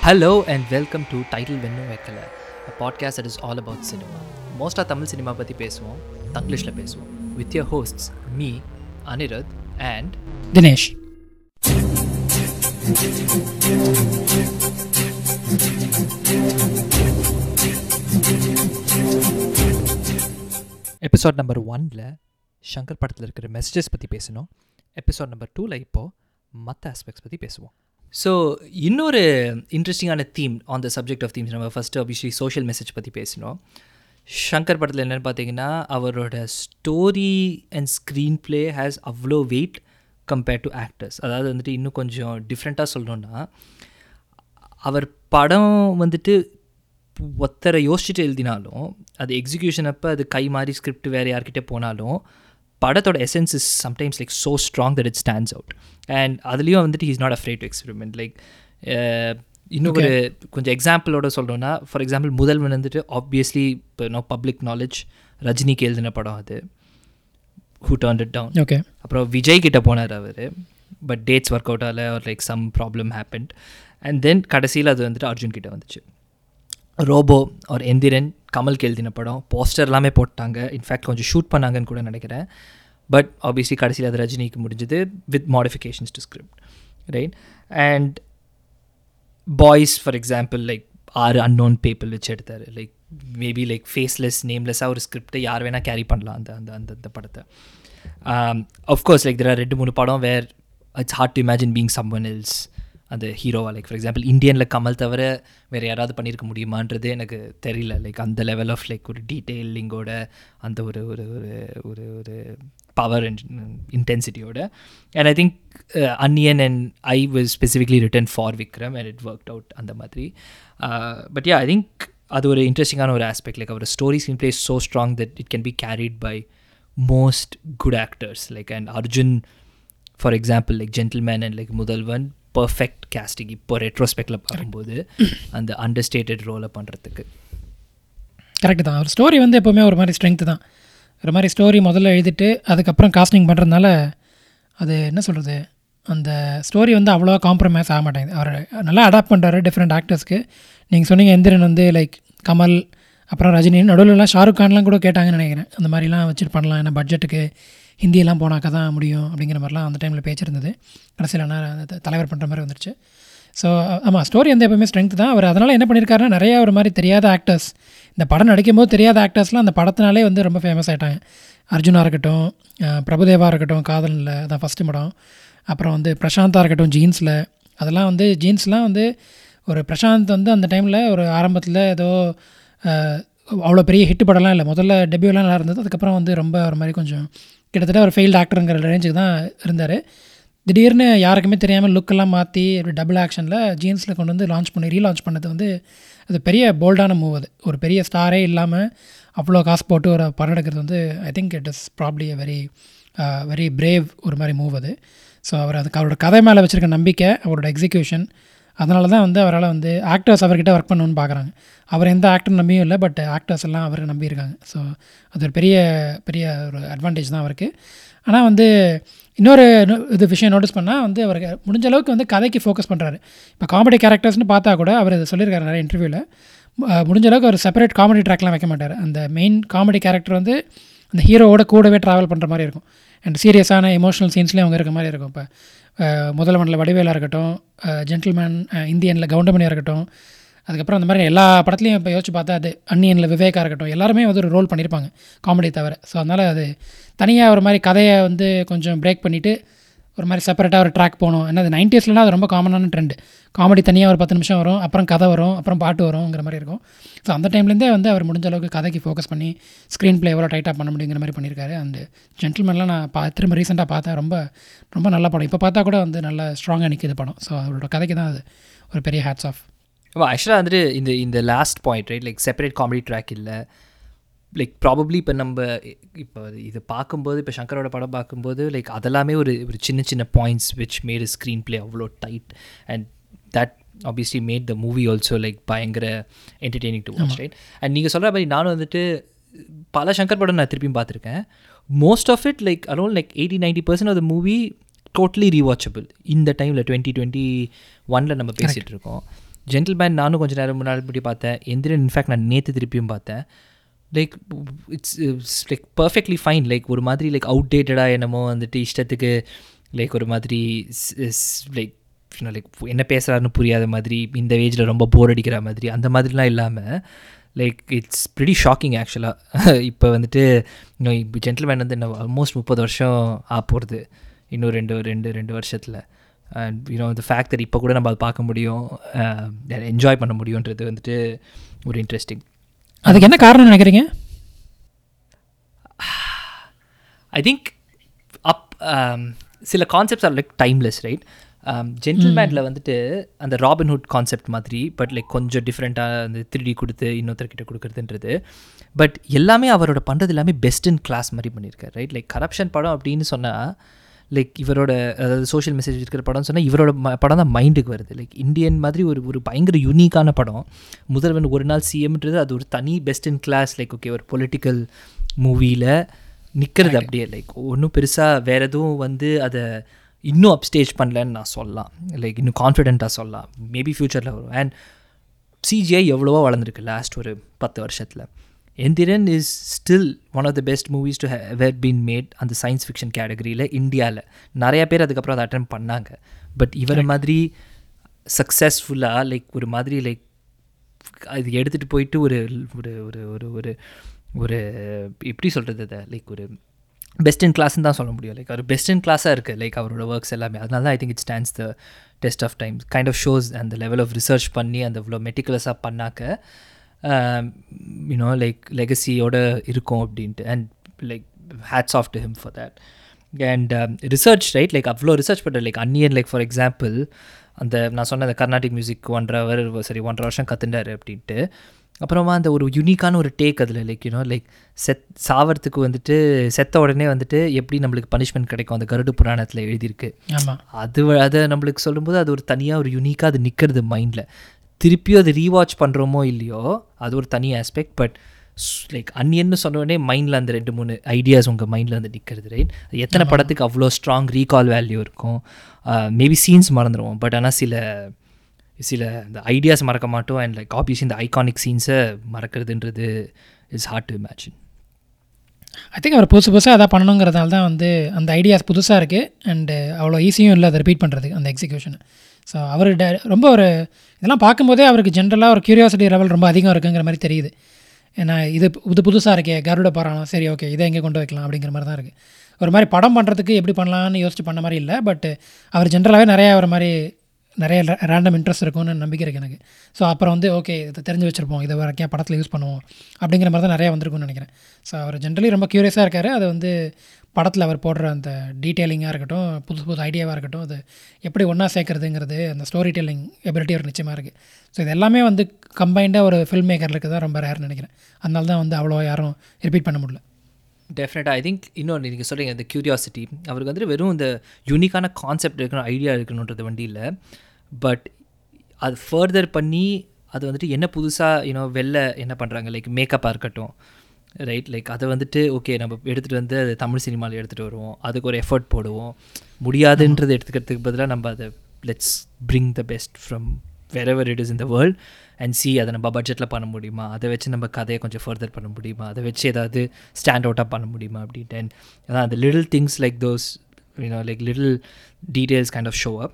Hello and welcome to Title Vennu Vekkala, a podcast that is all about cinema. மோஸ்ட்டாக Tamil cinema பற்றி பேசுவோம் தங்கிலீஷில் பேசுவோம் with your hosts me Anirudh and Dinesh episode number ஒனில் ஷங்கர் படத்தில் இருக்கிற மெசேஜஸ் பற்றி பேசணும் எபிசோட் நம்பர் டூவில் இப்போது மற்ற ஆஸ்பெக்ட்ஸ் பற்றி பேசுவோம் ஸோ இன்னொரு இன்ட்ரெஸ்டிங்கான theme on the subject of themes நம்ம ஃபஸ்ட்டு ஆப்வியஸ்லி சோஷியல் மெசேஜ் பற்றி பேசணும் ஷங்கர் படத்தில் என்னென்னு பார்த்தீங்கன்னா அவரோட story and screenplay has அவ்வளோ வெயிட் கம்பேர்ட் டு ஆக்டர்ஸ் அதாவது வந்துட்டு இன்னும் கொஞ்சம் டிஃப்ரெண்ட்டாக சொல்லணுன்னா அவர் படம் வந்துட்டு ஒத்தரை யோசிச்சுட்டு எழுதினாலும் அது எக்ஸிக்யூஷன் அப்போ அது கை மாறி ஸ்கிரிப்ட் வேறு யார்கிட்ட போனாலும் படத்தோட essence is sometimes like so strong that it stands out and அதுலேயும் வந்துட்டு is not afraid to experiment like இன்னும் ஒரு கொஞ்சம் எக்ஸாம்பிளோட சொல்கிறோன்னா ஃபார் எக்ஸாம்பிள் முதல்வன் வந்துட்டு ஆப்வியஸ்லி இப்போ நோ பப்ளிக் நாலேஜ் ரஜினிக்கு எழுதின படம் அது who turn it down okay அப்புறம் விஜய் கிட்ட போனார் அவர் பட் டேட்ஸ் ஒர்க் அவுட் ஆகல ஒரு like some problem happened and then கடைசியில் அது வந்துட்டு அர்ஜுன் கிட்ட வந்துச்சு ரோபோ ஒரு எந்திரன் கமல்க்கு எழுதின படம் போஸ்டர் எல்லாமே போட்டாங்க இன்ஃபேக்ட் கொஞ்சம் ஷூட் பண்ணாங்கன்னு கூட நினைக்கிறேன் பட் ஆப்வியஸ்லி கடைசியில் அது ரஜினிக்கு முடிஞ்சது with modifications to script right and boys for example like ஆறு அன்னோன் பேப்பிள் வச்சு எடுத்தார் லைக் மேபி லைக் ஃபேஸ்லெஸ் நேம்லெஸ்ஸாக ஒரு ஸ்கிரிப்டை யார் வேணால் கேரி பண்ணலாம் அந்த அந்த அந்த அந்த படத்தை அஃப்கோர்ஸ் லைக் தெர் ரெண்டு மூணு படம் where it's hard to imagine being someone else அந்த ஹீரோவா லைக் ஃபார் எக்ஸாம்பிள் இந்தியனில் கமல் தவிர வேறு யாராவது பண்ணியிருக்க முடியுமான்றது எனக்கு தெரியல லைக் அந்த லெவல் ஆஃப் லைக் ஒரு டீட்டெயிலிங்கோட அந்த ஒரு ஒரு ஒரு ஒரு ஒரு பவர் இன்டென்சிட்டியோட and I think Anniyan and I was specifically written for Vikram and it work out அந்த மாதிரி பட் யா ஐ திங்க் அது ஒரு இன்ட்ரெஸ்டிங்கான ஒரு ஆஸ்பெக்ட் லைக் அவர் story screenplay so strong that it can be carried by most good actors like and Arjun for example like Gentleman and like Mudhalvan perfect casting இப்போ ரெட்ரோஸ்பெக்டில் பார்க்கும்போது அந்த அண்டர்ஸ்டேட்டட் ரோலை பண்ணுறதுக்கு கரெக்டு தான் அவர் ஸ்டோரி வந்து எப்போவுமே ஒரு மாதிரி ஸ்ட்ரென்த்து தான் ஒரு மாதிரி ஸ்டோரி முதல்ல எழுதிட்டு அதுக்கப்புறம் காஸ்டிங் பண்ணுறதுனால அது என்ன சொல்கிறது அந்த ஸ்டோரி வந்து அவ்வளோவா காம்ப்ரமைஸ் ஆக மாட்டேங்குது அவர் நல்லா அடாப்ட் பண்ணுறாரு டிஃப்ரெண்ட் ஆக்டர்ஸ்க்கு நீங்கள் சொன்னீங்க எந்திரன் வந்து லைக் கமல் அப்புறம் ரஜினி நடுவில்லாம் ஷாருக் கான்லாம் கூட கேட்டாங்கன்னு நினைக்கிறேன் அந்த மாதிரிலாம் வச்சுட்டு பண்ணலாம் ஏன்னா பட்ஜெட்டுக்கு ஹிந்தியெல்லாம் போனாக்கா தான் முடியும் அப்படிங்கிற மாதிரிலாம் அந்த டைமில் பேச்சு இருந்தது கடைசியில் ஆனால் தலைவர் பண்ணுற மாதிரி வந்துருச்சு ஸோ ஆமாம் ஸ்டோரி வந்து எப்போவுமே ஸ்ட்ரென்த் தான் அவர் அதனால் என்ன பண்ணியிருக்காருன்னா நிறையா ஒரு மாதிரி தெரியாத ஆக்டர்ஸ் இந்த படம் நடிக்கும்போது தெரியாத ஆக்டர்ஸ்லாம் அந்த படத்தினாலே வந்து ரொம்ப ஃபேமஸ் ஆகிட்டாங்க அர்ஜுனா இருக்கட்டும் பிரபுதேவா இருக்கட்டும் காதலில் அதான் ஃபஸ்ட்டு படம் அப்புறம் வந்து பிரசாந்தா இருக்கட்டும் ஜீன்ஸில் அதெல்லாம் வந்து ஜீன்ஸ்லாம் வந்து ஒரு பிரசாந்த் வந்து அந்த டைமில் ஒரு ஆரம்பத்தில் ஏதோ அவ்வளோ பெரிய ஹிட் படம்லாம் இல்லை முதல்ல டெபியூலாம் நல்லா இருந்தது அதுக்கப்புறம் வந்து ரொம்ப ஒரு மாதிரி கொஞ்சம் கிட்டத்தட்ட ஒரு ஃபெயில்டு ஆக்டருங்கிற ரேஞ்சுக்கு தான் இருந்தார் திடீர்னு யாருக்குமே தெரியாமல் லுக்கெல்லாம் மாற்றி அப்படி டபுள் ஆக்ஷனில் ஜீன்ஸில் கொண்டு வந்து லான்ச் பண்ணி ரீலான்ச் பண்ணது வந்து அது பெரிய போல்டான மூவ் அது ஒரு பெரிய ஸ்டாரே இல்லாமல் அவ்வளோ காசு போட்டு ஒரு படம் எடுக்கிறது வந்து I think it is probably a very very brave ஒரு மாதிரி மூவ் அது ஸோ அவர் அதுக்கு அவரோட கதை மேலே வச்சுருக்க நம்பிக்கை அவரோட எக்ஸிக்யூஷன் அதனால தான் வந்து அவரால் வந்து ஆக்டர்ஸ் அவர்கிட்ட ஒர்க் பண்ணணும்னு பார்க்குறாங்க அவர் எந்த ஆக்டர் நம்பியும் இல்லை பட் ஆக்டர்ஸ் எல்லாம் அவரை நம்பியிருக்காங்க ஸோ அது ஒரு பெரிய பெரிய ஒரு அட்வான்டேஜ் தான் அவருக்கு ஆனால் வந்து இன்னொரு இது விஷயம் நோட்டீஸ் பண்ணால் வந்து அவருக்கு முடிஞ்ச அளவுக்கு வந்து கதைக்கு ஃபோக்கஸ் பண்ணுறாரு இப்போ காமெடி கேரக்டர்ஸ்னு பார்த்தா கூட அவர் இதை சொல்லியிருக்காரு நிறைய இன்டர்வியூவில் முடிஞ்ச அளவுக்கு ஒரு செப்பரேட் காமெடி ட்ராக்லாம் வைக்க மாட்டார் அந்த மெயின் காமெடி கேரக்டர் வந்து அந்த ஹீரோவோட கூடவே ட்ராவல் பண்ணுற மாதிரி இருக்கும் அண்ட் சீரியஸான எமோஷனல் சீன்ஸ்லேயும் அவங்க இருக்க மாதிரி இருக்கும் இப்போ முதல்வனில் வடிவேலாக இருக்கட்டும் ஜென்டில்மேன் இந்தியனில் கவுண்டமணியாக இருக்கட்டும் அதுக்கப்புறம் அந்த மாதிரி எல்லா படத்துலையும் இப்போ யோசிச்சு பார்த்தா அது அன்னியனில் விவேகாக இருக்கட்டும் எல்லாருமே வந்து ஒரு ரோல் பண்ணியிருப்பாங்க காமெடி தவிர ஸோ அதனால் அது தனியாக ஒரு மாதிரி கதையை வந்து கொஞ்சம் பிரேக் பண்ணிவிட்டு ஒரு மாதிரி செப்பரேட்டாக ஒரு ட்ராக் போகணும் ஏன்னா அது நைன்டிஸ்லாம் அது ரொம்ப காமனான ட்ரெண்டு காமெடி தனியாக ஒரு பத்து நிமிஷம் வரும் அப்புறம் கதை வரும் அப்புறம் பாட்டு வரும்ங்கிற மாதிரி இருக்கும் ஸோ அந்த டைம்லேருந்தே வந்து அவர் முடிஞ்ச அளவுக்கு கதைக்கு ஃபோக்கஸ் பண்ணி ஸ்க்ரீன் ப்ளே எவ்வளோ டைட்டாக பண்ண முடியுங்கிற மாதிரி பண்ணியிருக்காரு அந்த ஜென்டில்மேன்லாம் நான் பா திரும்ப ரீசெண்டாக பார்த்தேன் ரொம்ப ரொம்ப நல்ல படம் இப்போ பார்த்தா கூட வந்து நல்ல ஸ்ட்ராங்காக நிற்கிது படம் ஸோ அவரோட கதைக்கு தான் அது ஒரு பெரிய ஹேட்ஸ் ஆஃப் ஆக்சுவலாக வந்துட்டு இந்த இந்த last point right like separate comedy track இல்லை லைக் ப்ராபப்ளி இப்போ நம்ம இப்போ இது பார்க்கும்போது இப்போ சங்கரோட படம் பார்க்கும்போது லைக் அதெல்லாமே ஒரு ஒரு சின்ன சின்ன points which made screenplay அவ்வளோ tight and that obviously made the movie also like பயங்கர entertaining to watch right and நீங்கள் சொல்கிற மாதிரி நானும் வந்துட்டு பல சங்கர் படம் நான் திருப்பியும் பார்த்துருக்கேன் most of it like around like eighty ninety percent of the movie totally rewatchable இந்த டைமில் டுவெண்ட்டி டுவெண்ட்டி ஒனில் நம்ம பேசிகிட்டு இருக்கோம் ஜென்டில்மேன் நானும் கொஞ்சம் நேரம் முன்னாடி இப்படி பார்த்தேன் எந்திரன் இன்ஃபேக்ட் நான் நேற்று திருப்பியும் பார்த்தேன் like it's it's like perfectly fine like ஒரு மாதிரி லைக் அவுடேட்டடாக என்னமோ வந்துட்டு இஷ்டத்துக்கு லைக் ஒரு மாதிரி லைக் லைக் என்ன பேசுகிறாருன்னு புரியாத மாதிரி இந்த ஏஜில் ரொம்ப போர் அடிக்கிற மாதிரி அந்த மாதிரிலாம் இல்லாமல் லைக் இட்ஸ் ப்ரிடி ஷாக்கிங் ஆக்சுவலாக இப்போ வந்துட்டு இன்னும் இப்போ ஜென்டில்மேன் வந்து இன்னும் ஆல்மோஸ்ட் முப்பது வருஷம் ஆ போகிறது இன்னும் ரெண்டு ரெண்டு ரெண்டு வருஷத்தில் அண்ட் யூனோ இந்த ஃபேக்ட் தட் இப்போ கூட நம்ம அதை பார்க்க முடியும் என்ஜாய் பண்ண முடியுன்றது வந்துட்டு ஒரு இன்ட்ரெஸ்டிங் அதுக்கு என்ன காரணம் நினைக்கிறீங்க ஐ திங்க் அப் சில concepts are like timeless right ஜென்டில்மேனில் வந்துட்டு அந்த ராபின்ஹுட் கான்செப்ட் மாதிரி பட் லைக் கொஞ்சம் டிஃப்ரெண்ட்டாக அந்த திருடி கொடுத்து இன்னொருத்தர்கிட்ட கொடுக்குறதுன்றது பட் எல்லாமே அவரோட பண்ணுறது எல்லாமே பெஸ்ட் இன் கிளாஸ் மாதிரி பண்ணியிருக்காரு ரைட் லைக் கரப்ஷன் படம் அப்படின்னு சொன்னால் லைக் இவரோட அதாவது சோஷியல் மெசேஜ் இருக்கிற படம்னு சொன்னால் இவரோட ம படம் தான் மைண்டுக்கு வருது லைக் இந்தியன் மாதிரி ஒரு ஒரு பயங்கர யூனிக்கான படம் முதல்வன் ஒரு நாள் சிஎம்ன்றது அது ஒரு தனி best in class like okay ஒரு பொலிட்டிக்கல் மூவியில் நிற்கிறது அப்படியே லைக் ஒன்றும் பெருசாக வேறு எதுவும் வந்து அதை இன்னும் அப்ஸ்டேஜ் பண்ணலன்னு நான் சொல்லலாம் லைக் இன்னும் கான்ஃபிடென்ட்டாக சொல்லலாம் மேபி ஃப்யூச்சரில் வரும் அண்ட் சிஜிஐ எவ்வளவோ வளர்ந்துருக்கு லாஸ்ட் ஒரு பத்து வருஷத்தில் Enthiran is still one of the best movies to ever been made அந்த சயின்ஸ் ஃபிக்ஷன் கேட்டகரியில் இந்தியாவில் நிறையா பேர் அதுக்கப்புறம் அதை அட்டன் பண்ணாங்க பட் இவரை மாதிரி சக்ஸஸ்ஃபுல்லாக லைக் ஒரு மாதிரி லைக் அது எடுத்துகிட்டு போயிட்டு ஒரு ஒரு ஒரு ஒரு ஒரு ஒரு எப்படி சொல்கிறது அதை லைக் ஒரு பெஸ்ட் இன் கிளாஸ்ன்னு தான் சொல்ல முடியும் லைக் அவர் பெஸ்ட் இன் கிளாஸாக இருக்குது லைக் அவரோட ஒர்க்ஸ் எல்லாமே அதனால தான் I think it stands the test of time kind of shows அந்த லெவல் ஆஃப் ரிசர்ச் பண்ணி அந்த இவ்வளோ மெட்டிகுலஸாக பண்ணாக்க யூனோ லைக் லெகசியோட இருக்கும் அப்படின்ட்டு and like hats off to him for that and research right like அவ்வளோ ரிசர்ச் பண்ணுற like Anniyan like for example அந்த நான் சொன்ன அந்த கர்நாடிக் மியூசிக் ஒன்றரை அவர் சரி ஒன்றரை வருஷம் கற்றுண்டாரு அப்படின்ட்டு அப்புறமா அந்த ஒரு யூனிக்கான ஒரு டேக் அதில் லைக் யூனோ லைக் செத் சாவறதுக்கு வந்துட்டு செத்த உடனே வந்துட்டு எப்படி நம்மளுக்கு பனிஷ்மெண்ட் கிடைக்கும் அந்த கருடு புராணத்தில் எழுதியிருக்கு ஆமாம் அது அதை நம்மளுக்கு சொல்லும்போது அது ஒரு தனியாக ஒரு யூனிக்காக அது நிற்கிறது மைண்டில் திருப்பியும் அது ரீவாட்ச் பண்ணுறோமோ இல்லையோ அது ஒரு தனி ஆஸ்பெக்ட் பட் லைக் அன்னியன்னு சொன்னோடனே மைண்டில் அந்த ரெண்டு மூணு ஐடியாஸ் உங்கள் மைண்டில் வந்து நிற்கிறது ரைட் எத்தனை படத்துக்கு அவ்வளோ ஸ்ட்ராங் ரீகால் வேல்யூ இருக்கும் மேபி சீன்ஸ் மறந்துடுவோம் பட் ஆனால் சில சில இந்த ஐடியாஸ் மறக்க மாட்டோம் அண்ட் லைக் ஆப்வியஸ் இந்த ஐகானிக் சீன்ஸை மறக்கிறதுன்றது is hard to imagine I think அவர் புதுசு புதுசாக அதான் பண்ணணுங்கிறதால தான் வந்து அந்த ஐடியாஸ் புதுசாக இருக்குது அண்டு அவ்வளோ ஈஸியும் இல்லை அதை ரிப்பீட் பண்ணுறதுக்கு அந்த எக்ஸிக்யூஷன் ஸோ அவர் ட ரொம்ப ஒரு இதெல்லாம் பார்க்கும்போதே அவருக்கு ஜென்ரலாக ஒரு க்யூரியாசிட்டி லெவல் ரொம்ப அதிகம் இருக்குங்கிற மாதிரி தெரியுது ஏன்னா இது இது புதுசாக இருக்கே கருட பாராளம் சரி ஓகே இதை எங்கே கொண்டு வைக்கலாம் அப்படிங்கிற மாதிரி தான் இருக்குது ஒரு மாதிரி படம் பண்ணுறதுக்கு எப்படி பண்ணலான்னு யோசிச்சு பண்ண மாதிரி இல்லை பட் அவர் ஜென்ரலாகவே நிறையா ஒரு மாதிரி நிறைய ரேண்டம் இன்ட்ரெஸ்ட் இருக்கும்னு நம்பிக்கை இருக்குது எனக்கு ஸோ அப்புறம் வந்து ஓகே இதை தெரிஞ்சு வச்சுருப்போம் இதை வரைக்கும் படத்தில் யூஸ் பண்ணுவோம் அப்படிங்கிற மாதிரி தான் நிறையா வந்திருக்கும்னு நினைக்கிறேன் ஸோ அவர் ஜென்ரலி ரொம்ப க்யூரியஸாக இருக்கார் அது வந்து படத்தில் அவர் போடுற அந்த டீட்டெயிலிங்காக இருக்கட்டும் புதுசு புது ஐடியாவாக இருக்கட்டும் அது எப்படி ஒன்றா சேர்க்குறதுங்கிறது அந்த ஸ்டோரி டெல்லிங் எபிலிட்டி ஒரு நிச்சயமாக இருக்குது ஸோ இது எல்லாமே வந்து கம்பைண்டாக ஒரு ஃபில்ம் மேக்கருக்கு தான் ரொம்ப ரேர்னு நினைக்கிறேன் அதனால தான் வந்து அவ்வளோ யாரும் ரிப்பீட் பண்ண முடியல டெஃபினட்டாக ஐ திங்க் இன்னொன்று நீங்கள் சொல்கிறீங்க இந்த க்யூரியாசிட்டி அவருக்கு வந்துட்டு வெறும் இந்த யூனிக்கான கான்செப்ட் இருக்கணும் ஐடியா இருக்கணுன்றது வண்டி இல்லை பட் அது ஃபர்தர் பண்ணி அது வந்துட்டு என்ன புதுசாக யூனோ வெளில என்ன பண்ணுறாங்க லைக் மேக்கப்பாக இருக்கட்டும் ரைட் லைக் அதை வந்துட்டு ஓகே நம்ம எடுத்துகிட்டு வந்து அது தமிழ் சினிமாவில் எடுத்துகிட்டு வருவோம் அதுக்கு ஒரு எஃபர்ட் போடுவோம் முடியாதுன்றது எடுத்துக்கிறதுக்கு பதிலாக நம்ம அதை let's bring the best from wherever it is in the world and see அதை நம்ம பட்ஜெட்டில் பண்ண முடியுமா அதை வச்சு நம்ம கதையை கொஞ்சம் ஃபர்தர் பண்ண முடியுமா அதை வச்சு ஏதாவது ஸ்டாண்ட் அவுட்டாக பண்ண முடியுமா அப்படின்ட்டு அண்ட் அதான் அந்த little things like those you know like little details kind of show up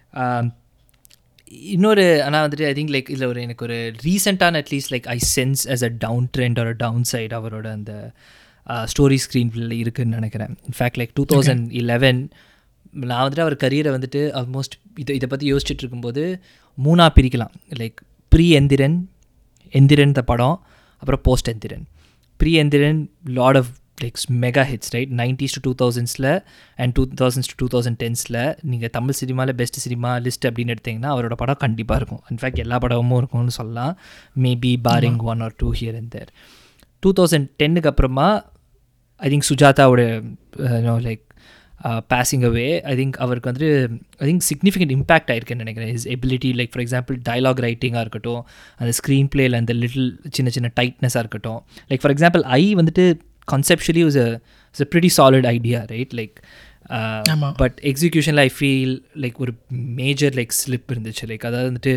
இன்னொரு ஆனால் வந்துட்டு ஐ திங்க் லைக் இதில் ஒரு எனக்கு ஒரு ரீசெண்டான at least like I sense as a down trend ஒரு டவுன் சைட் அவரோட அந்த ஸ்டோரி ஸ்க்ரீன் இருக்குதுன்னு நினைக்கிறேன் in fact like two thousand eleven நான் வந்துட்டு அவர் கரியரை வந்துட்டு ஆல்மோஸ்ட் இதை இதை பற்றி யோசிச்சுட்டு இருக்கும்போது மூணாக பிரிக்கலாம் like pre Enthiran Enthiran the படம் அப்புறம் post Enthiran pre Enthiran lot of likes mega hits right nineties to two தௌசண்ட்ஸில் and two thousands to two thousand டென்ஸில் நீங்கள் தமிழ் சினிமாவில் பெஸ்ட் சினிமா லிஸ்ட் அப்படின்னு எடுத்திங்கன்னா அவரோட படம் கண்டிப்பாக இருக்கும் இன்ஃபேக்ட் எல்லா படமும் இருக்கும்னு சொல்லலாம் maybe boring one or two here and there two thousand டென்னுக்கு அப்புறமா ஐ திங்க் சுஜாதாவோட like passing away I think அவருக்கு வந்து ஐ திங்க் சிக்னிஃபிகண்ட் இம்பேக்ட் ஆயிருக்குன்னு நினைக்கிறேன் is ability like for example dialogue ரைட்டிங்காக இருக்கட்டும் அந்த ஸ்க்ரீன் பிளேயில் அந்த லிட்டில் சின்ன சின்ன டைட்னஸாக இருக்கட்டும் லைக் ஃபார் எக்ஸாம்பிள் ஐ வந்துட்டு conceptually was a is a pretty solid idea right like but எக்ஸிக்யூஷனில் ஐ ஃபீல் லைக் ஒரு மேஜர் லைக் ஸ்லிப் இருந்துச்சு லைக் அதாவது வந்துட்டு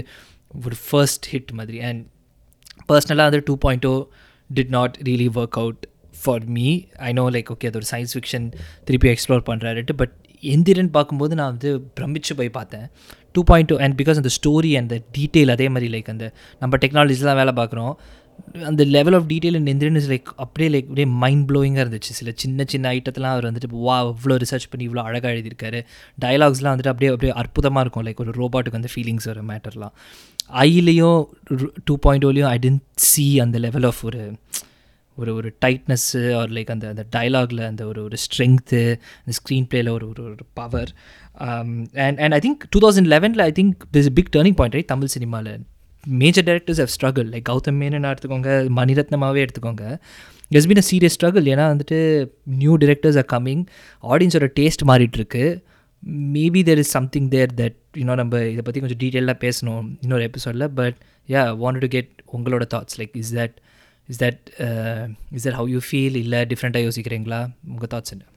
ஒரு ஃபர்ஸ்ட் ஹிட் மாதிரி அண்ட் பர்சனலாக வந்து two point O did not really work out for me I know like okay அது ஒரு சயின்ஸ் ஃபிக்ஷன் திருப்பி எக்ஸ்ப்ளோர் பண்ணுறாருட்டு பட் எந்திரன் பார்க்கும்போது நான் வந்து பிரமிச்சு போய் பார்த்தேன் two point two and because அந்த ஸ்டோரி அந்த டீட்டெயில் அதே மாதிரி லைக் அந்த நம்ம டெக்னாலஜிஸ்லாம் வேலை பார்க்குறோம் அந்த level of detail in Enthiran is like அப்படியே லைக் அப்படியே மைண்ட் ப்ளோயிங்காக இருந்துச்சு சில சின்ன சின்ன ஐட்டத்தெல்லாம் அவர் வந்துட்டு வா இவ்வளோ ரிசர்ச் பண்ணி இவ்வளோ அழகாக எழுதியிருக்காரு டயலாக்ஸ்லாம் வந்துட்டு அப்படியே அப்படியே அற்புதமாக இருக்கும் லைக் ஒரு ரோபாட்டுக்கு வந்து ஃபீலிங்ஸ் வர மேட்டர்லாம் ஐலையும் டூ பாயிண்ட் ஓலையும் ஐ டென்ட் சி அந்த லெவல் ஆஃப் ஒரு ஒரு ஒரு டைட்னஸ்ஸு ஆர் லைக் அந்த அந்த டைலாகில் அந்த ஒரு ஒரு ஸ்ட்ரென்த்து அந்த ஸ்க்ரீன் பிளேயில் ஒரு ஒரு ஒரு power and and I think two thousand லெவனில் I think this big turning point right Tamil சினிமாவில் major directors have struggle like Gautham Menon எடுத்துக்கோங்க மணிரத்னமாகவே எடுத்துக்கோங்க has been a serious struggle ஏன்னா வந்துட்டு நியூ டிரெக்டர்ஸ் ஆர் கம்மிங் ஆடியன்ஸோட டேஸ்ட் மாறிட்டுருக்கு maybe there is something there that இன்னும் நம்ம இதை பற்றி கொஞ்சம் டீட்டெயிலாக பேசணும் இன்னொரு எபிசோடில் but yeah want to get உங்களோட thoughts like is that is that is that how you feel இல்லை டிஃப்ரெண்ட்டாக யோசிக்கிறீங்களா உங்கள் தாட்ஸ் என்ன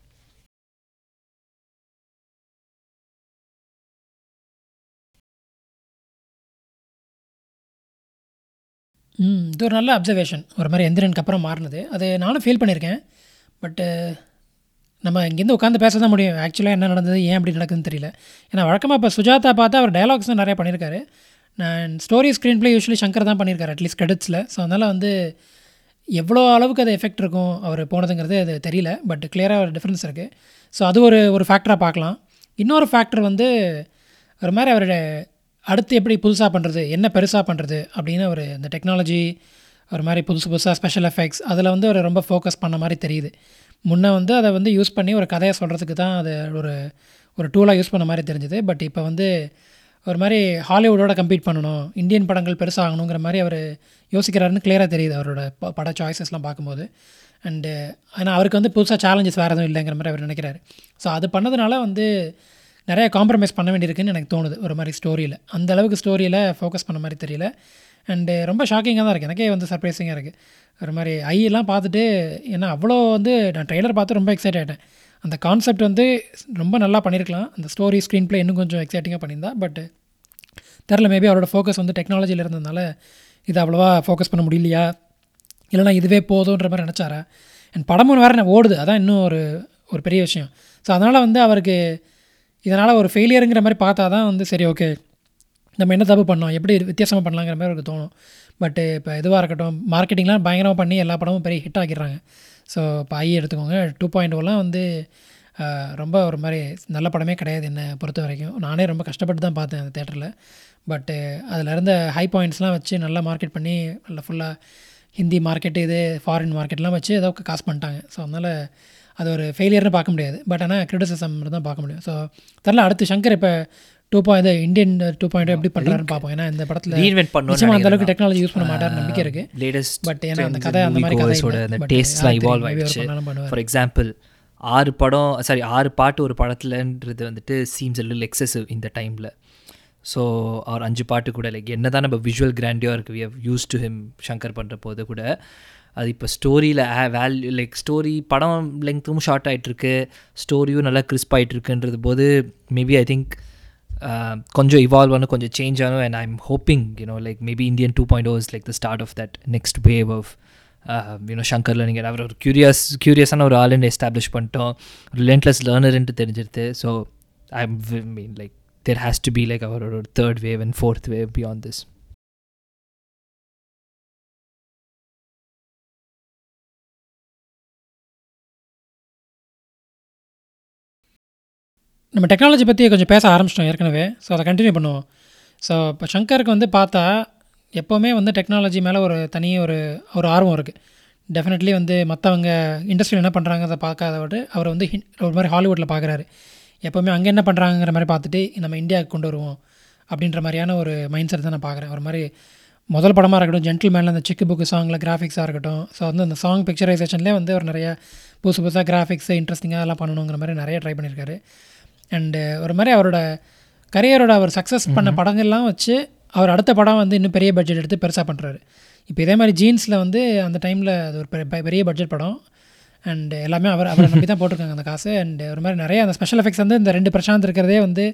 ம் இது ஒரு நல்ல அப்சர்வேஷன் ஒரு மாதிரி எந்திரனுக்கு அப்புறம் மாறினது அது நானும் ஃபீல் பண்ணியிருக்கேன் பட்டு நம்ம இங்கேருந்து உட்காந்து பேச தான் முடியும் ஆக்சுவலாக என்ன நடந்தது ஏன் அப்படி நடக்குதுன்னு தெரியல ஏன்னா வழக்கமாக இப்போ சுஜாதா பார்த்தா அவர் டயலாக்ஸ் தான் நிறையா பண்ணியிருக்காரு நான் story screenplay usually Shankar தான் பண்ணியிருக்காரு அட்லீஸ்ட் கிரெடிட்ஸில் ஸோ அதனால் வந்து எவ்வளோ அளவுக்கு அது எஃபெக்ட் இருக்கும் அவர் போனதுங்கிறது அது தெரியல பட் கிளியராக ஒரு டிஃப்ரென்ஸ் இருக்குது ஸோ அது ஒரு ஒரு ஃபேக்டராக பார்க்கலாம் இன்னொரு ஃபேக்டர் வந்து ஒரு மாதிரி அவரோட அடுத்து எப்படி புதுசாக பண்ணுறது என்ன பெருசாக பண்ணுறது அப்படின்னு ஒரு இந்த டெக்னாலஜி ஒரு மாதிரி புதுசு புதுசாக ஸ்பெஷல் எஃபெக்ட்ஸ் அதில் வந்து ஒரு ரொம்ப ஃபோக்கஸ் பண்ண மாதிரி தெரியுது முன்னே வந்து அதை வந்து யூஸ் பண்ணி ஒரு கதையை சொல்கிறதுக்கு தான் அது ஒரு ஒரு டூலாக யூஸ் பண்ண மாதிரி தெரிஞ்சுது பட் இப்போ வந்து ஒரு மாதிரி ஹாலிவுட்டோட கம்பீட் பண்ணணும் இந்தியன் படங்கள் பெருசாகணுங்கிற மாதிரி அவர் யோசிக்கிறாருன்னு கிளியராக தெரியுது அவரோட ப- பட சாய்ஸஸ்லாம் பார்க்கும்போது அண்டு ஆனால் அவருக்கு வந்து புதுசாக சேலஞ்சஸ் வேறு எதுவும் இல்லைங்கிற மாதிரி அவர் நினைக்கிறாரு ஸோ அது பண்ணதுனால வந்து நிறைய காம்ப்ரமைஸ் பண்ண வேண்டியிருக்குன்னு எனக்கு தோணுது ஒரு மாதிரி ஸ்டோரியில் அந்த அளவுக்கு ஸ்டோரியில் ஃபோக்கஸ் பண்ண மாதிரி தெரியல அண்டு ரொம்ப ஷாக்கிங்காக தான் இருக்குது எனக்கே வந்து சர்ப்ரைசிங்காக இருக்குது ஒரு மாதிரி ஐயெல்லாம் பார்த்துட்டு ஏன்னா அவ்வளோ வந்து நான் ட்ரெய்லர் பார்த்து ரொம்ப எக்ஸைட் ஆகிட்டேன் அந்த கான்செப்ட் வந்து ரொம்ப நல்லா பண்ணியிருக்கலாம் அந்த ஸ்டோரி ஸ்க்ரீன் ப்ளே இன்னும் கொஞ்சம் எக்ஸைட்டிங்காக பண்ணியிருந்தா பட் தெரில மேபி அவரோட ஃபோக்கஸ் வந்து டெக்னாலஜியில் இருந்ததுனால இது அவ்வளோவா ஃபோக்கஸ் பண்ண முடியலையா இல்லைனா இதுவே போதுன்ற மாதிரி நினச்சாரா அண்ட் படமும் வேறு ஓடுது அதான் இன்னும் ஒரு ஒரு பெரிய விஷயம் ஸோ அதனால் வந்து அவருக்கு இதனால் ஒரு ஃபெயிலியருங்கிற மாதிரி பார்த்தா தான் வந்து சரி ஓகே நம்ம என்ன தப்பு பண்ணோம் எப்படி வித்தியாசமாக பண்ணலாங்கிற மாதிரி அவருக்கு தோணும் பட்டு இப்போ இதுவாக இருக்கட்டும் மார்க்கெட்டிங்லாம் பயங்கரமாக பண்ணி எல்லா படமும் பெரிய ஹிட் ஆக்கிடுறாங்க ஸோ இப்போ ஐ எடுத்துக்கோங்க டூ பாயிண்ட் ஓலாம் வந்து ஆஹ், ரொம்ப ஒரு மாதிரி நல்ல படமே கிடையாது என்னை பொறுத்த வரைக்கும் நானே ரொம்ப கஷ்டப்பட்டு தான் பார்த்தேன் அந்த தேட்டரில் பட்டு அதில் இருந்த ஹை பாயிண்ட்ஸ்லாம் வச்சு நல்லா மார்க்கெட் பண்ணி நல்லா ஃபுல்லாக ஹிந்தி மார்க்கெட்டு இது ஃபாரின் மார்க்கெட்லாம் வச்சு ஏதோ காசு பண்ணிட்டாங்க ஸோ அதனால் அது ஒரு ஃபெயிலியர்னு பார்க்க முடியாது பட் ஆனால் கிரிட்டிசிசம் தான் பார்க்க முடியும் ஸோ தெரில அடுத்து சங்கர் இப்போ two point Indian two point எப்படி பண்ணுறாருன்னு பார்ப்போம் ஏன்னா இந்த படத்தில் ரீஇன்வென்ட் நிச்சயமா அந்த அளவுக்கு பண்ணணும் டெக்னாலஜி யூஸ் பண்ண மாட்டார் நம்பிக்கை இருக்குது லேட்டஸ்ட் பட் ஏன்னா அந்த கதை அந்த மாதிரி கதை இல்லை. அந்த But டேஸ்ட்லாம் யாருக்கு இவால்வ் தெரியும், maybe அவர் ஆயிடுச்சு பண்ணாலும் பண்ணுவார். ஃபார் எக்ஸாம்பிள் ஆறு படம் சாரி ஆறு பாட்டு ஒரு படத்துலன்றது வந்துட்டு சீம்ஸ் a little எக்ஸசிவ் இந்த டைமில் ஸோ அவர் அஞ்சு பாட்டு கூட லைக் என்ன தான் நம்ம விஷுவல் கிராண்டியாக இருக்குது we have used to him Shankar பண்ணுற போது கூட அது இப்போ ஸ்டோரியில் வேல்யூ லைக் ஸ்டோரி படம் லெங்க்த்தும் ஷார்ட் ஆகிட்டுருக்கு ஸ்டோரியும் நல்லா கிறிஸ்ப் ஆகிட்டுருக்குன்றது போது மேபி ஐ திங்க் கொஞ்சம் இவால்வ் ஆனும் கொஞ்சம் சேஞ்ச் ஆனும் and I am hoping you know like maybe Indian two point is like the start of that next wave of you know ஷங்கரில் நீங்கள் அவர் ஒரு க்யூரியஸ் க்யூரியஸான ஒரு ஆளுன்னு எஸ்டாப்ளிஷ் பண்ணிட்டோம் ரிலென்ட்லெஸ் லேர்னர்ன்ட்டு தெரிஞ்சிருது so I mean like there has to be like அவரோட ஒரு third wave and fourth wave beyond this நம்ம டெக்னாலஜி பற்றி கொஞ்சம் பேச ஆரம்பிச்சிட்டோம் ஏற்கனவே ஸோ அதை கண்டினியூ பண்ணுவோம் ஸோ இப்போ சங்கருக்கு வந்து பார்த்தா எப்போவுமே வந்து டெக்னாலஜி மேலே ஒரு தனி ஒரு ஒரு ஆர்வம் இருக்குது டெஃபினெட்லி வந்து மற்றவங்க இண்டஸ்ட்ரியில் என்ன பண்ணுறாங்க அதை பார்க்காத விட அவர் வந்து ஹின்- ஒரு மாதிரி ஹாலிவுட்டில் பார்க்குறாரு எப்போவுமே அங்கே என்ன பண்ணுறாங்கிற மாதிரி பார்த்துட்டு நம்ம இந்தியாவுக்கு கொண்டு வருவோம் அப்படின்ற மாதிரியான ஒரு மைண்ட் செட் தான் நான் பார்க்குறேன் ஒரு மாதிரி முதல் படமாக இருக்கட்டும் ஜென்டில் மேனில் அந்த சிக்கு புக்கு சாங்கில் கிராஃபிக்ஸாக இருக்கட்டும் ஸோ வந்து அந்த சாங் பிக்சரைசேஷன்லேயே வந்து ஒரு நிறைய புதுசு புதுசாக கிராஃபிக்ஸ் இன்ட்ரெஸ்டிங்காக அதெல்லாம் பண்ணணுங்கிற மாதிரி நிறைய ட்ரை பண்ணியிருக்காரு அண்டு ஒரு மாதிரி அவரோட கரியரோட அவர் சக்ஸஸ் பண்ண படங்கள்லாம் வச்சு அவர் அடுத்த படம் வந்து இன்னும் பெரிய பட்ஜெட் எடுத்து பெருசாக பண்ணுறாரு இப்போ இதே மாதிரி ஜீன்ஸில் வந்து அந்த டைமில் அது ஒரு பெரிய- பெரிய பட்ஜெட் படம் அண்ட் எல்லாமே அவர் அவரை நம்பி தான் போட்டிருக்காங்க அந்த காசு அண்ட் ஒரு மாதிரி நிறைய அந்த ஸ்பெஷல் எஃபெக்ட்ஸ் வந்து இந்த ரெண்டு பிரசாந்த் இருக்கிறதே வந்து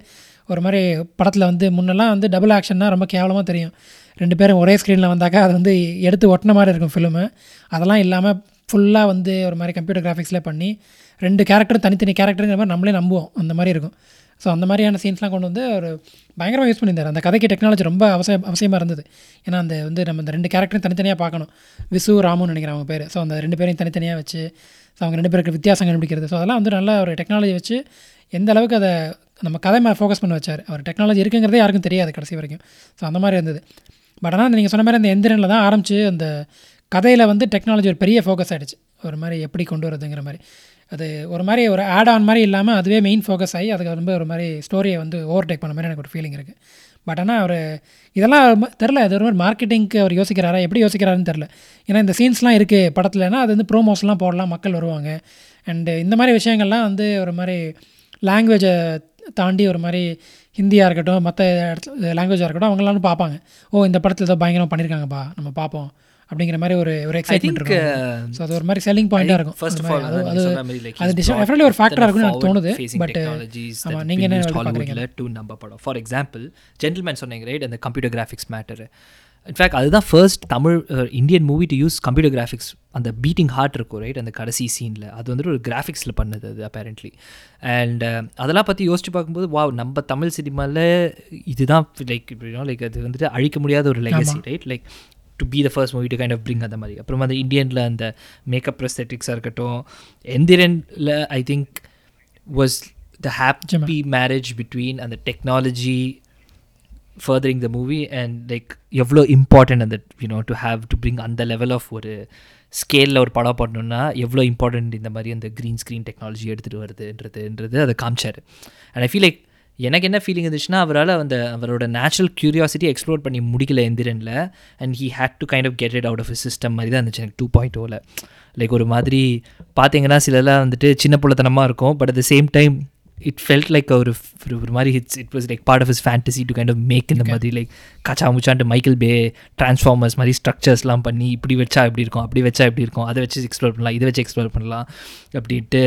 ஒரு மாதிரி படத்தில் வந்து முன்னெல்லாம் வந்து டபுள் ஆக்ஷன்னா ரொம்ப கேவலமாக தெரியும் ரெண்டு பேரும் ஒரே ஸ்க்ரீனில் வந்தாக்கா அது வந்து எடுத்து ஒட்டின மாதிரி இருக்கும் ஃபிலிமு அதெல்லாம் இல்லாமல் ஃபுல்லாக வந்து ஒரு மாதிரி கம்ப்யூட்டர் கிராஃபிக்ஸில் பண்ணி ரெண்டு கேரக்டர் தனித்தனி கேரக்டருங்கிற மாதிரி நம்மளே நம்புவோம் அந்த மாதிரி இருக்கும் ஸோ அந்த மாதிரியான சீன்ஸ்லாம் கொண்டு வந்து ஒரு பயங்கரமாக யூஸ் பண்ணியிருந்தார் அந்த கதைக்கு டெக்னாலஜி ரொம்ப அவசியம் அவசியமாக இருந்தது ஏன்னா அந்த வந்து நம்ம இந்த ரெண்டு கேரக்டரும் தனித்தனியாக பார்க்கணும் விசு ராமுன்னு நினைக்கிறேன் அவங்க பேர் ஸோ அந்த ரெண்டு பேரையும் தனித்தனியாக வச்சு ஸோ அவங்க ரெண்டு பேருக்கு வித்தியாசம் கண்டுபிடிக்கிறது ஸோ அதெல்லாம் வந்து நல்ல ஒரு டெக்னாலஜி வச்சு எந்த அளவுக்கு அதை நம்ம கதை மேலே ஃபோக்கஸ் பண்ண வச்சார் அவர் டெக்னாலஜி இருக்குங்கிறதே யாருக்கும் தெரியாது கடைசி வரைக்கும் ஸோ அந்த மாதிரி இருந்தது பட் ஆனால் நீங்கள் சொன்ன மாதிரி அந்த எந்திரனில் தான் ஆரம்பிச்சு அந்த கதையில் வந்து டெக்னாலஜி ஒரு பெரிய ஃபோக்கஸ் ஆகிடுச்சு ஒரு மாதிரி எப்படி கொண்டு வரதுங்கிற மாதிரி அது ஒரு மாதிரி ஒரு ஆட் ஆன் மாதிரி இல்லாமல் அதுவே மெயின் ஃபோக்கஸ் ஆகி அதுக்கு ரொம்ப ஒரு மாதிரி ஸ்டோரியை வந்து ஓவர் டேக் பண்ண மாதிரி எனக்கு ஒரு ஃபீலிங் இருக்குது பட் ஆனால் அவர் இதெல்லாம் தெரில அது ஒரு மாதிரி மார்க்கெட்டிங்க்கு அவர் யோசிக்கிறாரா எப்படி யோசிக்கிறாருன்னு தெரில ஏன்னா இந்த சீன்ஸ்லாம் இருக்குது படத்துலனா அது வந்து ப்ரோமோஸ்லாம் போடலாம் மக்கள் வருவாங்க அண்டு இந்த மாதிரி விஷயங்கள்லாம் வந்து ஒரு மாதிரி லாங்குவேஜை தாண்டி ஒரு மாதிரி ஹிந்தியாக இருக்கட்டும் மற்ற இடத்துல லாங்குவேஜாக இருக்கட்டும் அவங்களாலும் பார்ப்பாங்க ஓ இந்த படத்தில் ஏதோ பயங்கரமாக பண்ணியிருக்காங்கப்பா நம்ம பார்ப்போம் அப்படிங்கிற மாதிரி ஒரு ஒரு எக்ஸைட்மெண்ட் இருக்கும் ஸோ அது ஒரு மாதிரி செல்லிங் பாயிண்டாக இருக்கும் ஃபர்ஸ்ட் அந்த ஆஃப் மாதிரி ஆல் அது அது அது அது டெஃபினெட்லி ஒரு ஃபேக்டராக இருக்கும்னு எனக்கு தோணுது பட் ஆமாம் நீங்கள் என்ன பார்க்குறீங்க ஹாலிவுட்ல டு நம்ம படம் ஃபார் எக்ஸாம்பிள் ஜென்டில்மேன் சொன்னீங்க ரைட் அந்த கம்ப்யூட்டர் கிராஃபிக்ஸ் மேட்டர் இன்ஃபேக்ட் அதுதான் first Tamil Indian movie to use computer graphics அந்த பீட்டிங் ஹார்ட் இருக்கும் ரைட் அந்த கடைசி சீனில் அது வந்துட்டு ஒரு கிராஃபிக்ஸில் பண்ணது அது அப்பேரண்ட்லி அண்ட் அதெல்லாம் பற்றி யோசிச்சு பார்க்கும்போது வா நம்ம தமிழ் சினிமாவில் இதுதான் லைக் லைக் அது வந்துட்டு அழிக்க முடியாத ஒரு legacy right like to be the first movie to kind of bring அந்த மாதிரி அப்புறம் அந்த இந்தியனில் அந்த மேக்கப் ப்ரெஸ்தெட்டிக்ஸாக இருக்கட்டும் எந்திரனில் I think was the happy marriage between அந்த technology furthering the movie and like எவ்வளோ இம்பார்ட்டன்ட் அந்த you know to have to bring அந்த லெவல் ஆஃப் ஒரு ஸ்கேலில் ஒரு படம் பண்ணணுன்னா எவ்வளோ இம்பார்ட்டன்ட் இந்த மாதிரி அந்த க்ரீன் ஸ்க்ரீன் டெக்னாலஜி எடுத்துகிட்டு வருதுன்றதுன்றது அதை காமிச்சார் அண்ட் ஐ ஃபீல் லைக் எனக்கு என்ன ஃபீலிங் இருந்துச்சுன்னா அவரால் அந்த அவரோட நேச்சுரல் க்யூரியாசிட்டி எக்ஸ்ப்ளோர் பண்ணி முடிக்கல எந்திரனில் and he had to kind of get it out of system மாதிரி தான் இருந்துச்சு எனக்கு டூ பாயிண்ட் ஓவில் லைக் ஒரு மாதிரி பார்த்தீங்கன்னா சிலலாம் வந்துட்டு சின்ன பிள்ளைத்தனமாக இருக்கும் but at the same time it felt like ஒரு ஒரு மாதிரி it's it was like part of is fantasy to kind of make இந்த மாதிரி லைக் கச்சா முச்சான்ட்டு மைக்கேல் பே ட்ரான்ஸ்ஃபார்மர்ஸ் மாதிரி ஸ்ட்ரக்சர்ஸ்லாம் பண்ணி இப்படி வச்சா எப்படி இருக்கும் அப்படி வச்சா எப்படி இருக்கும் அதை வச்சு எக்ஸ்ப்ளோர் பண்ணலாம் இதை வச்சு எக்ஸ்ப்ளோர் பண்ணலாம் அப்படின்ட்டு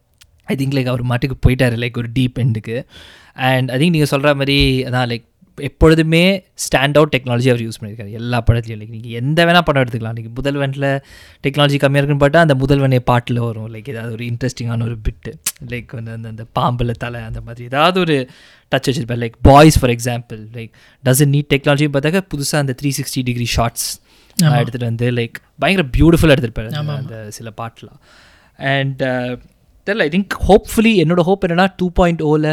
ஐ திங்க் லைக் அவர் மாட்டுக்கு போயிட்டார் லைக் ஒரு டீப் எண்டுக்கு அண்ட் ஐ திங்க் நீங்கள் சொல்கிற மாதிரி அதான் லைக் எப்பொழுதுமே ஸ்டாண்ட் அவுட் டெக்னாலஜி அவர் யூஸ் பண்ணியிருக்காரு எல்லா படத்துலையும் லைக் நீங்கள் எந்த வேணால் படம் எடுத்துக்கலாம் நீங்கள் முதல்வனில் டெக்னாலஜி கம்மியாக இருக்குன்னு பார்த்தா அந்த முதல்வனே பாட்டில் வரும் லைக் ஏதாவது ஒரு இன்ட்ரெஸ்டிங்கான ஒரு பிட்டு லைக் வந்து அந்த அந்த பாம்பில் தலை அந்த மாதிரி ஏதாவது ஒரு டச் வச்சிருப்பார் like Boys for example like doesn't need technology பார்த்தாக்க புதுசாக அந்த த்ரீ சிக்ஸ்டி டிகிரி ஷார்ட்ஸ் எடுத்துகிட்டு வந்து லைக் பயங்கர பியூட்டிஃபுல்லாக எடுத்துருப்பாரு அந்த சில பாட்டெலாம் அண்ட் தெரியல ஐ திங்க் ஹோப்ஃபுல்லி என்னோட ஹோப் என்னென்னா டூ பாயிண்ட் ஓவில்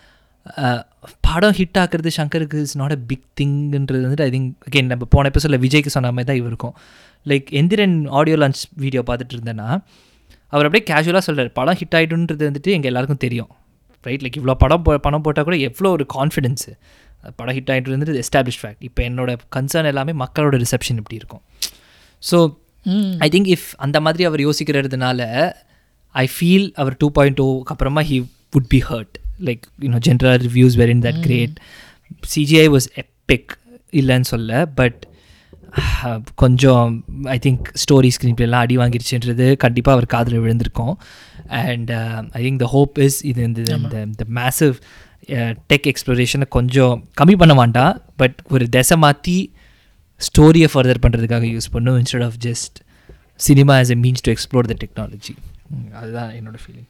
படம் ஹிட் ஆக்குறது சங்கருக்கு இஸ் நாட் அ பிக் திங்ன்றது வந்துட்டு ஐ திங்க் அகெயின் நம்ம போன எபிசோடில் விஜய்க்கு சொன்ன மாதிரி தான் இவருக்கும் like Enthiran audio launch video பார்த்துட்டு இருந்தேன்னா அவர் அப்படியே கேஷுவலாக சொல்கிறார் படம் ஹிட் ஆகிடுன்றது வந்துட்டு எங்கள் எல்லாருக்கும் தெரியும் ரைட் லைக் இவ்வளோ படம் போ பணம் போட்டால் கூட எவ்வளோ ஒரு கான்ஃபிடென்ஸு படம் ஹிட் ஆகிட்டு இருந்தது எஸ்டாப்ளிஷ் ஃபேக்ட் இப்போ என்னோட கன்சர்ன் எல்லாமே மக்களோட ரிசப்ஷன் இப்படி இருக்கும் ஸோ ஐ திங்க் இஃப் அந்த மாதிரி அவர் யோசிக்கிறதுனால ஐ ஃபீல் அவர் டூ பாயிண்ட் டூக்கு அப்புறமா he would be hurt like you know general reviews were in that great CGI was epic இல்லைன்னு சொல்ல பட் கொஞ்சம் ஐ திங்க் ஸ்டோரி ஸ்க்ரீன் பிளேலாம் அடி வாங்கிருச்சுன்றது கண்டிப்பாக அவர் காதில் விழுந்திருக்கோம் and I think the hope is இது இந்த இந்த இந்த மேசிவ் டெக் எக்ஸ்ப்ளோரேஷனை கொஞ்சம் கம்மி பண்ண வேண்டாம் பட் ஒரு திசை மாற்றி ஸ்டோரியை ஃபர்தர் பண்ணுறதுக்காக யூஸ் பண்ணும் instead of just cinema as a means to explore the technology அதுதான் என்னோட ஃபீலிங்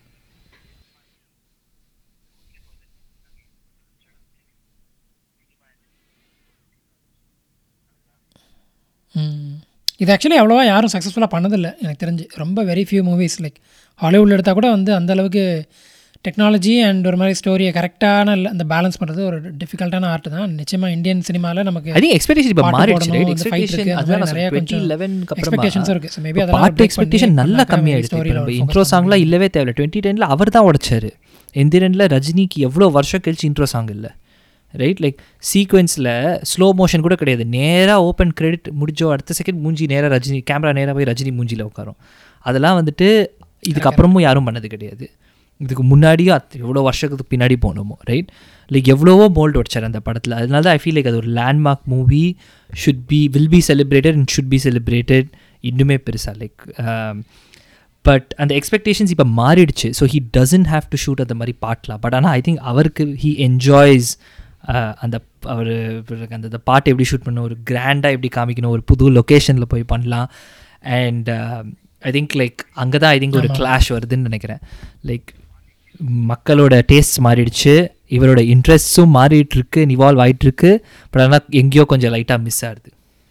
இது ஆக்சுவலி அவ்வளோவா யாரும் சக்ஸஸ்ஃபுல்லாக பண்ணதில்லை எனக்கு தெரிஞ்சு ரொம்ப வெரி ஃபியூ மூவிஸ் லைக் ஹாலிவுட்டில் எடுத்தால் கூட வந்து அந்தளவுக்கு டெக்னாலஜி அண்ட் ஒரு மாதிரி ஸ்டோரியை கரெக்டான அந்த பேலன்ஸ் பண்ணுறது ஒரு டிஃபிகல்ட்டான ஆர்ட் தான் நிச்சயமாக இந்தியன் சினிமாவில் நமக்கு ஐ திங்க் எக்ஸ்பெக்டேஷன் இப்போ மாறிடுச்சு ரைட் எக்ஸ்பெக்டேஷன் எக்ஸ்பெக்டேஷன் நிறைய டுவெண்ட்டி கொஞ்சம் லெவனுக்கு எக்ஸ்பெக்டேஷன்ஸ் அப்புறமா இருக்குது ஸோ மேபி அதெல்லாம் பாட்டு எக்ஸ்பெக்டேஷன் நல்லா கம்மியாயிடுச்சு இப்போ நம்ம இன்ட்ரோ சாங்லாம் இல்லவே தேவையில்ல டுவெண்ட்டி டெனில் அவர் தான் உடைச்சாரு எந்திரனில் ரஜினிக்கு எவ்வளோ வருஷம் கழிச்சு இன்ட்ரோ சாங் இல்லை ரைட் லைக் சீக்வென்ஸில் ஸ்லோ மோஷன் கூட கிடையாது நேராக ஓப்பன் கிரெடிட் முடிஞ்சோ அடுத்த செகண்ட் மூஞ்சி நேராக ரஜினி கேமரா நேராக போய் ரஜினி மூஞ்சியில் உட்காரும் அதெல்லாம் வந்துட்டு இதுக்கப்புறமும் யாரும் பண்ணது கிடையாது இதுக்கு முன்னாடியும் அத் எவ்வளோ வருஷத்துக்கு பின்னாடி போகணுமோ ரைட் லைக் எவ்வளவோ மோல்டு உடச்சார் அந்த படத்தில் அதனால தான் ஐ ஃபீல் லைக் அது ஒரு landmark movie should be will be celebrated and should be celebrated இன்னுமே பெருசாக லைக் பட் அந்த எக்ஸ்பெக்டேஷன்ஸ் இப்போ மாறிடுச்சு so he doesn't have to shoot அந்த மாதிரி பாட்டலாம் பட் ஆனால் ஐ திங்க் அவருக்கு ஹீ என்ஜாய்ஸ் அந்த அவர் அந்த அந்த பாட்டு எப்படி ஷூட் பண்ணணும் ஒரு கிராண்டாக எப்படி காமிக்கணும் ஒரு புது லொக்கேஷனில் போய் பண்ணலாம் அண்ட் ஐ திங்க் லைக் அங்கே தான் ஐ திங்க் ஒரு கிளாஷ் வருதுன்னு நினைக்கிறேன் லைக் மக்களோட டேஸ்ட் மாறிடுச்சு இவரோட இன்ட்ரெஸ்ட்ஸும் மாறிட்டு இருக்கு இவால்வ் ஆகிட்டு இருக்கு பட் ஆனால் எங்கேயோ கொஞ்சம் லைட்டாக மிஸ் ஆகுது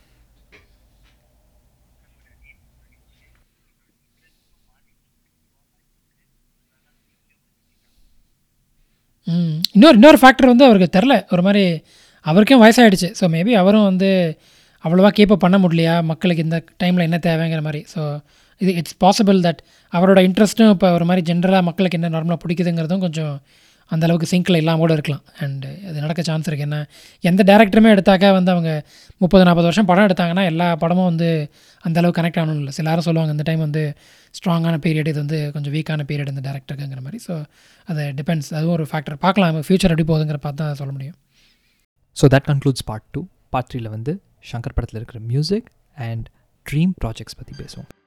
ம் இன்னொரு இன்னொரு ஃபேக்டர் வந்து அவருக்கு தெரில ஒரு மாதிரி அவருக்கும் வயசாகிடுச்சு ஸோ மேபி அவரும் வந்து அவ்வளோவா கீப்பப் பண்ண முடியலையா மக்களுக்கு இந்த டைமில் என்ன தேவைங்கிற மாதிரி ஸோ இது இட்ஸ் பாசிபிள் தட் அவரோட இன்ட்ரெஸ்ட்டும் இப்போ ஒரு மாதிரி ஜென்ரலாக மக்களுக்கு என்ன நார்மலாக பிடிக்குதுங்கிறதும் கொஞ்சம் அந்த அளவுக்கு சிங்கில் இல்லாமல் கூட இருக்கலாம் அண்டு அது நடக்க சான்ஸ் இருக்குது என்ன எந்த டேரக்டருமே எடுத்தாக்கா வந்து அவங்க முப்பது நாற்பது வருஷம் படம் எடுத்தாங்கன்னா எல்லா படமும் வந்து அந்த அளவுக்கு கனெக்ட் ஆகணும் இல்லை சில யாரும் சொல்லுவாங்க இந்த டைம் வந்து ஸ்ட்ராங்கான பீரியட் இது வந்து கொஞ்சம் வீக்கான பீரியட் இந்த டேரக்டருக்குங்கிற மாதிரி ஸோ அது டிபெண்ட்ஸ் அதுவும் ஒரு ஃபேக்டர் பார்க்கலாம் ஃபியூச்சர் எப்படி போகுதுங்கிற பார்த்து தான் சொல்ல முடியும் so that concludes part two part த்ரீல வந்து ஷங்கர் படத்தில் இருக்கிற மியூசிக் அண்ட் ட்ரீம் ப்ராஜெக்ட்ஸ் பற்றி பேசுவோம்